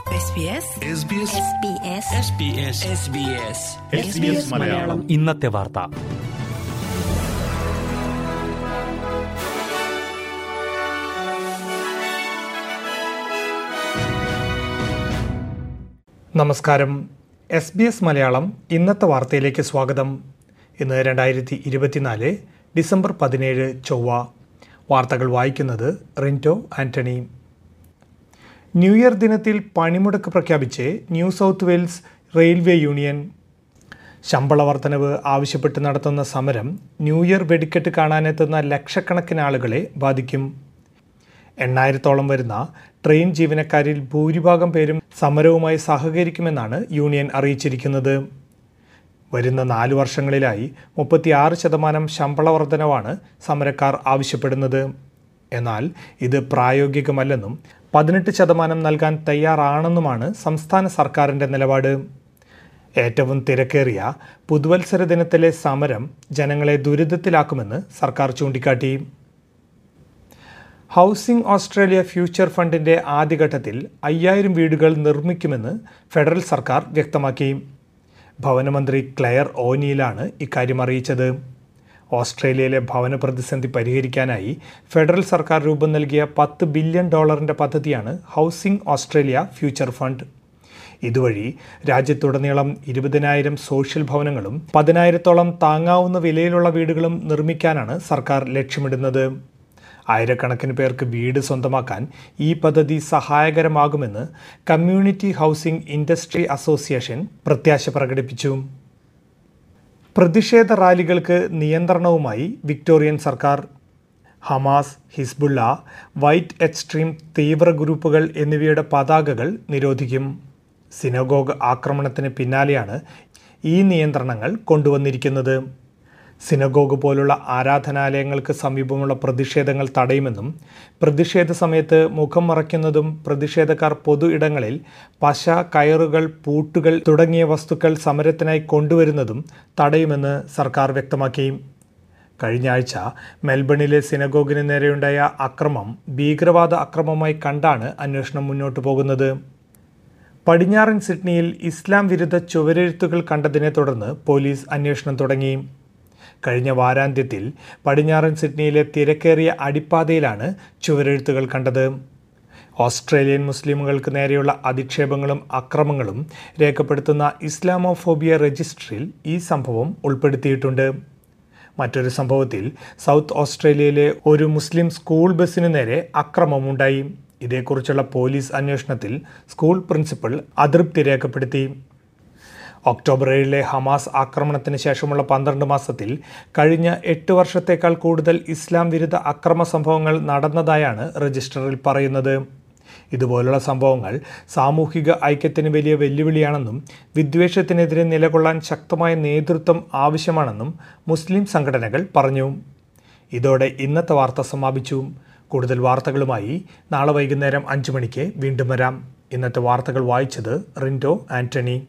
SBS Malayalam ഇന്നത്തെ വാർത്ത നമസ്കാരം എസ് ബി എസ് മലയാളം ഇന്നത്തെ വാർത്തയിലേക്ക് സ്വാഗതം ഇന്ന് രണ്ടായിരത്തി ഇരുപത്തിനാല് ഡിസംബർ പതിനേഴ് ചൊവ്വ വാർത്തകൾ വായിക്കുന്നത് റിൻറ്റോ ആന്റണി ന്യൂ ഇയർ ദിനത്തിൽ പണിമുടക്ക് പ്രഖ്യാപിച്ച് New South Wales railway union ശമ്പള വർധനവ് ആവശ്യപ്പെട്ട് നടത്തുന്ന സമരം ന്യൂ ഇയർ വെടിക്കെട്ട് കാണാനെത്തുന്ന ലക്ഷക്കണക്കിന് ആളുകളെ ബാധിക്കും എണ്ണായിരത്തോളം വരുന്ന ട്രെയിൻ ജീവനക്കാരിൽ ഭൂരിഭാഗം പേരും സമരവുമായി സഹകരിക്കുമെന്നാണ് യൂണിയൻ അറിയിച്ചിരിക്കുന്നത് വരുന്ന നാല് വർഷങ്ങളിലായി മുപ്പത്തിയാറ് ശതമാനം ശമ്പള വർധനവാണ് സമരക്കാർ ആവശ്യപ്പെടുന്നത് എന്നാൽ ഇത് പ്രായോഗികമല്ലെന്നും പതിനെട്ട് ശതമാനം നൽകാൻ തയ്യാറാണെന്നുമാണ് സംസ്ഥാന സർക്കാരിൻ്റെ നിലപാട് ഏറ്റവും തിരക്കേറിയ പുതുവത്സര ദിനത്തിലെ സമരം ജനങ്ങളെ ദുരിതത്തിലാക്കുമെന്ന് സർക്കാർ ചൂണ്ടിക്കാട്ടി ഹൗസിംഗ് ഓസ്ട്രേലിയ ഫ്യൂച്ചർ ഫണ്ടിന്റെ ആദ്യഘട്ടത്തിൽ അയ്യായിരം വീടുകൾ നിർമ്മിക്കുമെന്ന് ഫെഡറൽ സർക്കാർ വ്യക്തമാക്കി ഭവനമന്ത്രി ക്ലെയർ ഓനിയിലാണ് ഇക്കാര്യം അറിയിച്ചത് ഓസ്ട്രേലിയയിലെ ഭവന പ്രതിസന്ധി പരിഹരിക്കാനായി ഫെഡറൽ സർക്കാർ രൂപം നൽകിയ പത്ത് ബില്യൺ ഡോളറിന്റെ പദ്ധതിയാണ് ഹൗസിംഗ് ഓസ്ട്രേലിയ ഫ്യൂച്ചർ ഫണ്ട് ഇതുവഴി രാജ്യത്തുടനീളം ഇരുപതിനായിരം സോഷ്യൽ ഭവനങ്ങളും പതിനായിരത്തോളം താങ്ങാവുന്ന വിലയിലുള്ള വീടുകളും നിർമ്മിക്കാനാണ് സർക്കാർ ലക്ഷ്യമിടുന്നത് ആയിരക്കണക്കിന് പേർക്ക് വീട് സ്വന്തമാക്കാൻ ഈ പദ്ധതി സഹായകരമാകുമെന്ന് കമ്മ്യൂണിറ്റി ഹൗസിംഗ് ഇൻഡസ്ട്രി അസോസിയേഷൻ പ്രത്യാശ പ്രകടിപ്പിച്ചു പ്രതിഷേധ റാലികൾക്ക് നിയന്ത്രണവുമായി വിക്ടോറിയൻ സർക്കാർ ഹമാസ് ഹിസ്ബുള്ള വൈറ്റ് എക്സ്ട്രീം തീവ്ര ഗ്രൂപ്പുകൾ എന്നിവയുടെ പതാകകൾ നിരോധിക്കും സിനഗോഗ് ആക്രമണത്തിന് പിന്നാലെയാണ് ഈ നിയന്ത്രണങ്ങൾ കൊണ്ടുവന്നിരിക്കുന്നത് സിനഗോഗ് പോലുള്ള ആരാധനാലയങ്ങൾക്ക് സമീപമുള്ള പ്രതിഷേധങ്ങൾ തടയുമെന്നും പ്രതിഷേധ സമയത്ത് മുഖം മറയ്ക്കുന്നതും പ്രതിഷേധക്കാർ പൊതു ഇടങ്ങളിൽ പശ കയറുകൾ പൂട്ടുകൾ തുടങ്ങിയ വസ്തുക്കൾ സമരത്തിനായി കൊണ്ടുവരുന്നതും തടയുമെന്ന് സർക്കാർ വ്യക്തമാക്കി കഴിഞ്ഞ ആഴ്ച മെൽബണിലെ സിനഗോഗിന് നേരെയുണ്ടായ അക്രമം ഭീകരവാദ അക്രമമായി കണ്ടാണ് അന്വേഷണം മുന്നോട്ടു പോകുന്നത് പടിഞ്ഞാറൻ സിഡ്നിയിൽ ഇസ്ലാം വിരുദ്ധ ചുവരെഴുത്തുകൾ കണ്ടതിനെ തുടർന്ന് പോലീസ് അന്വേഷണം തുടങ്ങി കഴിഞ്ഞ വാരാന്ത്യത്തിൽ പടിഞ്ഞാറൻ സിഡ്നിയിലെ തിരക്കേറിയ അടിപ്പാതയിലാണ് ചുവരെഴുത്തുകൾ കണ്ടത് ഓസ്ട്രേലിയൻ മുസ്ലിമുകൾക്ക് നേരെയുള്ള അധിക്ഷേപങ്ങളും അക്രമങ്ങളും രേഖപ്പെടുത്തുന്ന ഇസ്ലാമോഫോബിയ രജിസ്ട്രിയിൽ ഈ സംഭവം ഉൾപ്പെടുത്തിയിട്ടുണ്ട് മറ്റൊരു സംഭവത്തിൽ സൗത്ത് ഓസ്ട്രേലിയയിലെ ഒരു മുസ്ലിം സ്കൂൾ ബസ്സിന് നേരെ അക്രമമുണ്ടായി ഇതേക്കുറിച്ചുള്ള പോലീസ് അന്വേഷണത്തിൽ സ്കൂൾ പ്രിൻസിപ്പൽ അതൃപ്തി രേഖപ്പെടുത്തി ഒക്ടോബർ ഏഴിലെ ഹമാസ് ആക്രമണത്തിന് ശേഷമുള്ള പന്ത്രണ്ട് മാസത്തിൽ കഴിഞ്ഞ എട്ട് വർഷത്തേക്കാൾ കൂടുതൽ ഇസ്ലാം വിരുദ്ധ അക്രമ സംഭവങ്ങൾ നടന്നതായാണ് രജിസ്റ്ററിൽ പറയുന്നത് ഇതുപോലുള്ള സംഭവങ്ങൾ സാമൂഹിക ഐക്യത്തിന് വലിയ വെല്ലുവിളിയാണെന്നും വിദ്വേഷത്തിനെതിരെ നിലകൊള്ളാൻ ശക്തമായ നേതൃത്വം ആവശ്യമാണെന്നും മുസ്ലിം സംഘടനകൾ പറഞ്ഞു ഇതോടെ ഇന്നത്തെ വാർത്ത സമാപിച്ചു കൂടുതൽ വാർത്തകളുമായി നാളെ വൈകുന്നേരം അഞ്ച് മണിക്ക് വീണ്ടും വരാം ഇന്നത്തെ വാർത്തകൾ വായിച്ചത് റിൻറ്റോ ആന്റണി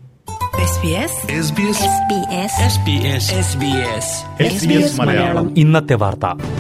SBS ഇന്നത്തെ വാർത്ത